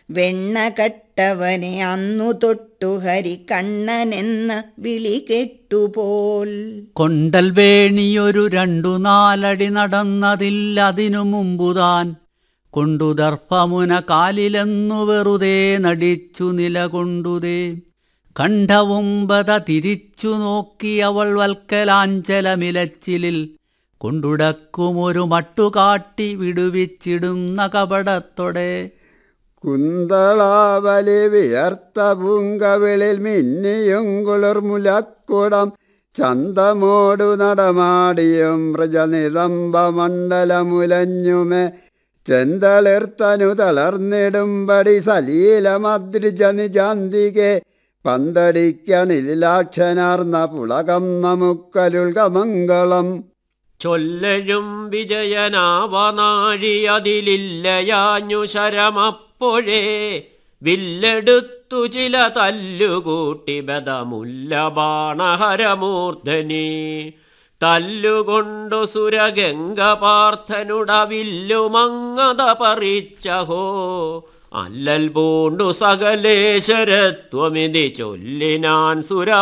വെണ്ണ കട്ടവനെ അന്നു തൊട്ടു ഹരി കണ്ണനെന്ന വിളി കെട്ടുപോൽ കൊണ്ടൽ വേണിയൊരു രണ്ടു നാലടി നടന്നതില്ലതിനു മുമ്പുതാൻ കൊണ്ടു ദർഭമുന കാലിലെന്നു വെറുതെ നടിച്ചു നിലകൊണ്ടുതേ കണ്ഠവുമ്പത തിരിച്ചു നോക്കി അവൾ വൽക്കലാഞ്ചലമിലച്ചിലിൽ കൊണ്ടുടക്കുമൊരു മട്ടുകാട്ടി വിടുവിച്ചിടുന്ന കപടത്തൊടെ കുന്തളാവലി വിയർത്ത പൂങ്കവിളിൽ മിന്നിയും കുളിർമുലക്കുടം ചന്തമോടു നടമാടിയും മൃജനിതംബ മണ്ഡലമുലഞ്ഞുമേ ചെന്തളിർത്തനു തളർന്നിടുമ്പടി സലീലമദ്രിജ നിജാന്തികെ പന്തടിക്കണിലാക്ഷനാർന്ന പുളകം നമുക്കരുൾകമംഗളം ചൊല്ലഴും വിജയനാവനാഴി അതിലില്ലയാഞ്ഞു ശരമപ്പോഴേ വില്ലെടുത്തു ചില തല്ലുകൂട്ടി ബദമുല്ല ബാണഹരമൂർധനി തല്ലുകൊണ്ടു സുരഗംഗ പാർത്ഥനുടവില്ലുമങ്ങത പറിച്ചഹോ അല്ലൽ പൂണ്ടു സകലേശ്വരത്വമിതി ചൊല്ലിനാൻ സുര